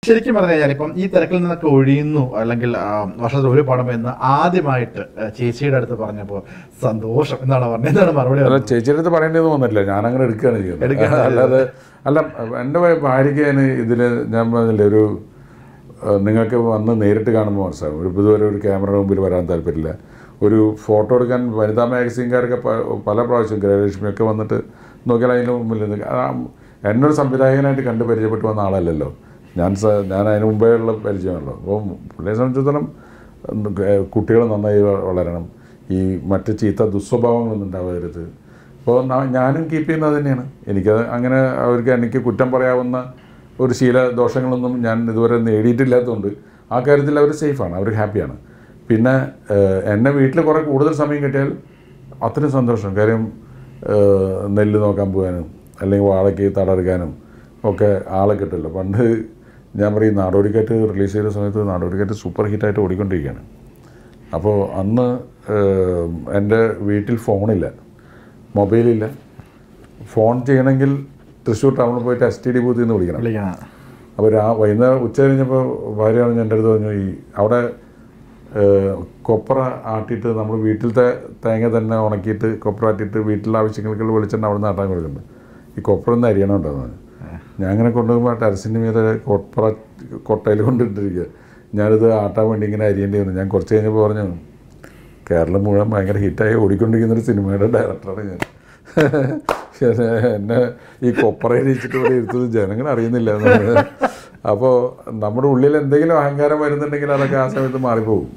ശരിക്കും പറഞ്ഞു കഴിഞ്ഞാൽ ഇപ്പം ഈ തിരക്കിൽ നിന്നൊക്കെ ഒഴിയുന്നു അല്ലെങ്കിൽ ആ, വർഷത്തിൽ ഒരു പടം എന്ന് ആദ്യമായിട്ട് ആ, ചേച്ചിയുടെ അടുത്ത് പറഞ്ഞപ്പോൾ സന്തോഷം എന്നാണ് പറഞ്ഞത് എന്താണ് മറുപടി അല്ല പറഞ്ഞത്? ചേച്ചിയുടെ അടുത്ത് പറയേണ്ടതെന്ന് വന്നിട്ടില്ല ഞാനങ്ങനെ എടുക്കുകയാണ് ചെയ്യുന്നത് എടുക്കുകയാണ് അല്ലാതെ അല്ല എൻ്റെ ഭാര്യയ്ക്ക് ഞാൻ ഇതിൽ ഞാൻ പറഞ്ഞില്ലേ ഒരു ഏഹ്, നിങ്ങൾക്ക് വന്ന് നേരിട്ട് കാണുമ്പോൾ മനസ്സിലാവും ഒരു ഇതുവരെ ഒരു ക്യാമറ മുമ്പിൽ വരാൻ താല്പര്യമില്ല ഒരു ഫോട്ടോ എടുക്കാൻ വനിതാ മാഗസീൻകാരൊക്കെ പ- പല പ്രാവശ്യം ഗൃഹലക്ഷ്മിയൊക്കെ വന്നിട്ട് നോക്കിയാൽ അതിന് മുമ്പിൽ നിന്ന് ആ, എന്നൊരു സംവിധായകനായിട്ട് കണ്ട് പരിചയപ്പെട്ട് വന്ന ആളല്ലല്ലോ ഞാൻ സ- ഞാൻ അതിന് മുമ്പേ ഉള്ള പരിചയമല്ലോ അപ്പോൾ പുള്ളിയെ സംബന്ധിച്ചിടത്തോളം കുട്ടികൾ നന്നായി വ- വളരണം ഈ മറ്റ് ചീത്ത ദുസ്വഭാവങ്ങളൊന്നും ഉണ്ടാവരുത് അപ്പോൾ ഞാനും കീപ്പ് ചെയ്യുന്നത് തന്നെയാണ് എനിക്കത് അങ്ങനെ അവർക്ക് എനിക്ക് കുറ്റം പറയാവുന്ന ഒരു ശീല ദോഷങ്ങളൊന്നും ഞാൻ ഇതുവരെ നേടിയിട്ടില്ലാത്തതുകൊണ്ട് ആ കാര്യത്തിൽ അവർ സേഫാണ് അവർ ഹാപ്പിയാണ് പിന്നെ ഏഹ്, എന്നെ വീട്ടിൽ കുറേ കൂടുതൽ സമയം കിട്ടിയാൽ അത്രയും സന്തോഷം കാര്യം ഏഹ്, നെല്ല് നോക്കാൻ പോകാനും അല്ലെങ്കിൽ വാഴയ്ക്ക് തടറുകാനും ഒക്കെ ആളെ കിട്ടില്ല പണ്ട് ഞാൻ പറയും നാടോടിക്കാറ്റ് റിലീസ് ചെയ്ത സമയത്ത് നാടോടിക്കാറ്റ് സൂപ്പർ ഹിറ്റായിട്ട് ഓടിക്കൊണ്ടിരിക്കുകയാണ് അപ്പോൾ അന്ന് ഏഹ്, എൻ്റെ വീട്ടിൽ ഫോണില്ല മൊബൈലില്ല ഫോൺ ചെയ്യണമെങ്കിൽ തൃശ്ശൂർ ടൗണിൽ പോയിട്ട് എസ് ടി ഡി ബൂത്തിൽ നിന്ന് വിളിക്കണം വിളിക്കണം അപ്പോൾ രാ വൈകുന്നേരം ഉച്ച കഴിഞ്ഞപ്പോൾ ഭാര്യ പറഞ്ഞ് എൻ്റെ അടുത്ത് പറഞ്ഞു ഈ അവിടെ ഏഹ്, കൊപ്ര ആട്ടിയിട്ട് നമ്മൾ വീട്ടിലത്തെ തേങ്ങ തന്നെ ഉണക്കിയിട്ട് കൊപ്ര ആട്ടിയിട്ട് വീട്ടിലെ ആവശ്യങ്ങൾക്ക് വെളിച്ചെണ്ണ അവിടെ നിന്ന് ആട്ടാൻ കൊടുക്കുന്നുണ്ട് ഈ കൊപ്ര ഒന്ന് അരിയണം പറഞ്ഞു ഞാൻ അങ്ങനെ കൊണ്ടുപോകുമ്പോൾ ടെറസിൻ്റെ മീതെ കൊപ്ര കൊട്ടയിൽ കൊണ്ടിട്ടിരിക്കുക ഞാനിത് ആട്ടാൻ വേണ്ടി ഇങ്ങനെ അരിയേണ്ടി വന്നു ഞാൻ കുറച്ച് കഴിഞ്ഞപ്പോൾ പറഞ്ഞു കേരളം മുഴുവൻ ഭയങ്കര ഹിറ്റായി ഓടിക്കൊണ്ടിരിക്കുന്ന ഒരു സിനിമയുടെ ഡയറക്ടറാണ് ഞാൻ പക്ഷേ എന്നെ ഈ കൊപ്പറയിലിച്ചിട്ട് ഇവിടെ ഇരുത്തുന്നത് ജനങ്ങൾ അറിയുന്നില്ല എന്നുള്ളത്. അപ്പോൾ നമ്മുടെ ഉള്ളിൽ എന്തെങ്കിലും അഹങ്കാരം വരുന്നുണ്ടെങ്കിൽ അതൊക്കെ ആ സമയത്ത് മാറിപ്പോകും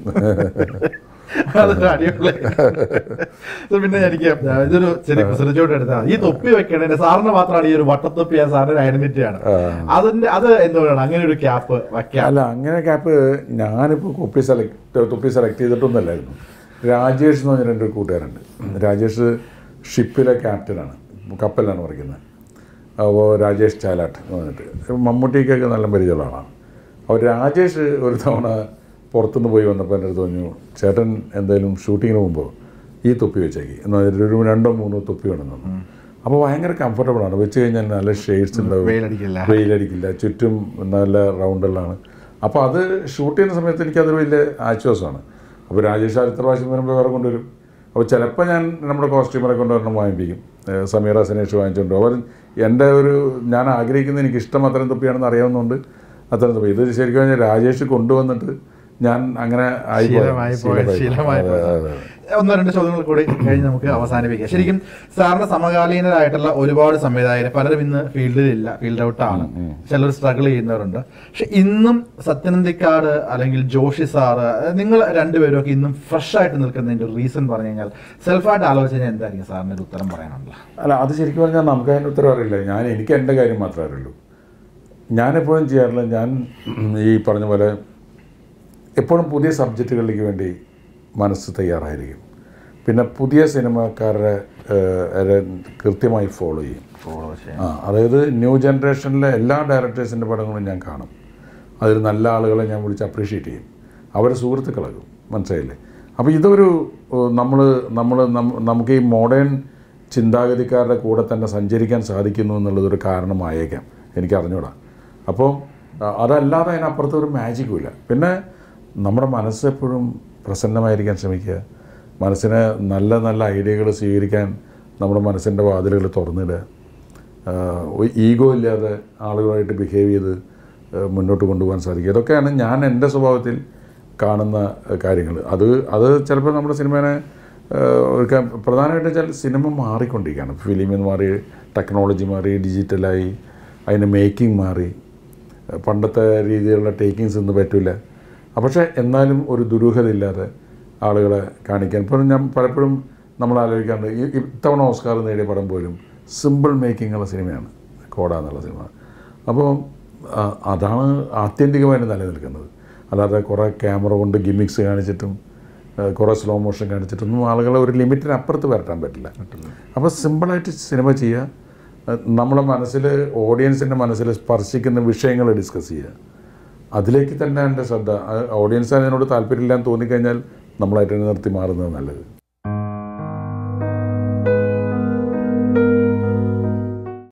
അതൊരു അടിപൊളി ഇത് പിന്നെ എനിക്ക് ഇതൊരു ചെറിയ കുസൃതിയോട് എടുത്താൽ ഈ തൊപ്പി വെക്കണേ സാറിന് മാത്രമാണ് ഈ ഒരു വട്ടത്തൊപ്പി ആ സാറിന്റെ ഒരു ഐഡന്റിറ്റിയാണ് അതിന്റെ അത് എന്തുകൊണ്ടാണ് അങ്ങനെ ഒരു ക്യാപ്പ് വെക്കാൻ അല്ല അങ്ങനെ ക്യാപ്പ് ഞാനിപ്പോൾ കുപ്പി സെലക്ട് തൊപ്പി സെലക്ട് ചെയ്തിട്ടൊന്നുമല്ലായിരുന്നു രാജേഷ് എന്ന് പറഞ്ഞ എൻ്റെ ഒരു കൂട്ടുകാരുണ്ട് രാജേഷ് ഷിപ്പിലെ ക്യാപ്റ്റനാണ് കപ്പലിലാണ് പഠിക്കുന്നത് അപ്പോൾ രാജേഷ് ചാലാട്ട് എന്ന് പറഞ്ഞിട്ട് മമ്മൂട്ടിക്കൊക്കെ നല്ല പരിചയമുള്ള ആളാണ് അപ്പോൾ രാജേഷ് ഒരു തവണ പുറത്തുനിന്ന് പോയി വന്നപ്പോൾ എൻ്റെ അടുത്ത് പറഞ്ഞു ചേട്ടൻ എന്തായാലും ഷൂട്ടിങ്ങിന് മുമ്പ് ഈ തൊപ്പി വെച്ചേക്ക് എന്ന് പറഞ്ഞിട്ട് ഒരു രണ്ടോ മൂന്നോ തൊപ്പി വേണമെന്ന് പറഞ്ഞു അപ്പോൾ ഭയങ്കര കംഫർട്ടബിൾ ആണ് വെച്ച് കഴിഞ്ഞാൽ നല്ല ഷെയ്ഡ്സ് ഉണ്ടാവും വെയിലടിക്കില്ല വെയിലടിക്കില്ല ചുറ്റും നല്ല റൗണ്ടുകളാണ് അപ്പോൾ അത് ഷൂട്ട് ചെയ്യുന്ന സമയത്ത് എനിക്കതൊരു വലിയ ആശ്വാസമാണ് അപ്പോൾ രാജേഷ് അടുത്ത പ്രാവശ്യം വരുമ്പോൾ വേറെ കൊണ്ടുവരും അപ്പോൾ ചിലപ്പോൾ ഞാൻ നമ്മുടെ കോസ്റ്റ്യൂമറെ കൊണ്ടുവരണം വാങ്ങിപ്പിക്കും ഏഹ് സമീറ സനേഷ് വാങ്ങിച്ചുകൊണ്ട് അവർ എൻ്റെ ഒരു ഞാൻ ആഗ്രഹിക്കുന്ന എനിക്ക് ഇഷ്ടം അത്തരം തൊപ്പിയാണെന്ന് അറിയാവുന്നതുകൊണ്ട് അത്തരം തൊപ്പി ഇത് ശരിക്കും പറഞ്ഞാൽ രാജേഷ് കൊണ്ടുവന്നിട്ട് ഞാൻ അങ്ങനെ ആയിപ്പോയി. ശീലമായി പോയ ശീലമായി. ശീലമായി അതെ, പോയ. അതെ, അതെ. ഒന്നോ രണ്ട് ചോദ്യങ്ങൾ കൂടി കഴിഞ്ഞ് നമുക്ക് അവസാനിപ്പിക്കാം ശരിക്കും സാറിന് സമകാലീനരായിട്ടുള്ള ഒരുപാട് സംവിധായകർ പലരും ഇന്ന് ഫീൽഡിലില്ല ഫീൽഡ് ഔട്ട് ആണ് ചിലർ സ്ട്രഗിൾ ചെയ്യുന്നവരുണ്ട് പക്ഷെ ഇന്നും സത്യനന്ദിക്കാട് അല്ലെങ്കിൽ ജോഷി സാറ് നിങ്ങൾ രണ്ടുപേരും ഒക്കെ ഇന്നും ഫ്രഷ് ആയിട്ട് നിൽക്കുന്നതിന്റെ ഒരു റീസൺ പറഞ്ഞു കഴിഞ്ഞാൽ സെൽഫായിട്ട് ആലോചിച്ച് കഴിഞ്ഞാൽ എന്തായിരിക്കും സാറിന് ഒരു ഉത്തരം പറയാനുള്ളത് അല്ല അത് ശരിക്കും പറഞ്ഞാൽ നമുക്ക് അതിൻ്റെ ഉത്തരം അറിയില്ല ഞാൻ എനിക്ക് എൻ്റെ കാര്യം മാത്രമേ അറിയുള്ളൂ ഞാനെപ്പോഴും ചെയ്യാറില്ല ഞാൻ ഈ പറഞ്ഞ പോലെ എപ്പോഴും പുതിയ സബ്ജക്റ്റുകളിലേക്ക് വേണ്ടി മനസ്സ് തയ്യാറായിരിക്കും പിന്നെ പുതിയ സിനിമക്കാരെ ഏഹ്, അവരെ കൃത്യമായി ഫോളോ ചെയ്യും ആ അതായത് ന്യൂ ജനറേഷനിലെ എല്ലാ ഡയറക്ടേഴ്സിൻ്റെ പടങ്ങളും ഞാൻ കാണും അതിൽ നല്ല ആളുകളെ ഞാൻ വിളിച്ച് അപ്രീഷിയേറ്റ് ചെയ്യും അവരെ സുഹൃത്തുക്കളാകും മനസ്സിലായില്ലേ അപ്പോൾ ഇതൊരു നമ്മൾ നമ്മൾ നമുക്ക് ഈ മോഡേൺ ചിന്താഗതിക്കാരുടെ കൂടെ തന്നെ സഞ്ചരിക്കാൻ സാധിക്കുന്നു എന്നുള്ളതൊരു കാരണമായേക്കാം എനിക്ക് അറിഞ്ഞൂടാ അപ്പോൾ ആ, അതല്ലാതെ അതിനപ്പുറത്ത് ഒരു മാജിക്കും ഇല്ല പിന്നെ നമ്മുടെ മനസ്സെപ്പോഴും പ്രസന്നമായിരിക്കാൻ ശ്രമിക്കുക മനസ്സിന് നല്ല നല്ല ഐഡിയകൾ സ്വീകരിക്കാൻ നമ്മുടെ മനസ്സിൻ്റെ വാതിലുകൾ തുറന്നിടുക ഈഗോ ഇല്ലാതെ ആളുകളുമായിട്ട് ബിഹേവ് ചെയ്ത് ആ, മുന്നോട്ട് കൊണ്ടുപോകാൻ സാധിക്കും ഇതൊക്കെയാണ് ഞാൻ എൻ്റെ സ്വഭാവത്തിൽ കാണുന്ന കാര്യങ്ങൾ അത് അത് ചിലപ്പോൾ നമ്മുടെ സിനിമേനെ ആ, ഒരു ക- പ്രധാനമായിട്ടും വെച്ചാൽ സിനിമ മാറിക്കൊണ്ടിരിക്കുകയാണ് ഫിലിമിൽ നിന്ന് മാറി ടെക്നോളജി മാറി ഡിജിറ്റലായി അതിൻ്റെ മേക്കിംഗ് മാറി പണ്ടത്തെ രീതിയിലുള്ള ടേക്കിങ്സ് ഒന്നും പറ്റില്ല പക്ഷേ എന്നാലും ഒരു ദുരൂഹതയില്ലാതെ ആളുകളെ കാണിക്കാൻ ഇപ്പോൾ ഞാൻ പലപ്പോഴും നമ്മൾ ആലോചിക്കാറുണ്ട് ഈ ഇത്തവണ ഓസ്കാർ നേടിയ പടം പോലും സിമ്പിൾ മേക്കിംഗ് ഉള്ള സിനിമയാണ് കോട എന്നുള്ള സിനിമ അപ്പോൾ ആ, അതാണ് ആത്യന്തികമായിട്ട് നിലനിൽക്കുന്നത് അല്ലാതെ കുറേ ക്യാമറ കൊണ്ട് ഗിമിക്സ് കാണിച്ചിട്ടും ആ, കുറേ സ്ലോ മോഷൻ കാണിച്ചിട്ടൊന്നും ആളുകളെ ഒരു ലിമിറ്റിന് അപ്പുറത്ത് വരട്ടാൻ പറ്റില്ല അപ്പോൾ സിമ്പിളായിട്ട് സിനിമ ചെയ്യുക ആ, നമ്മളെ മനസ്സിൽ ഓഡിയൻസിൻ്റെ മനസ്സിൽ സ്പർശിക്കുന്ന വിഷയങ്ങൾ ഡിസ്കസ് ചെയ്യുക അതിലേക്ക് തന്നെ എൻ്റെ ശ്രദ്ധ ഓഡിയൻസ് അതിനോട് താല്പര്യമില്ലാന്ന് തോന്നിക്കഴിഞ്ഞാൽ നമ്മളായിട്ട് നിർത്തി മാറുന്നത് നല്ലത്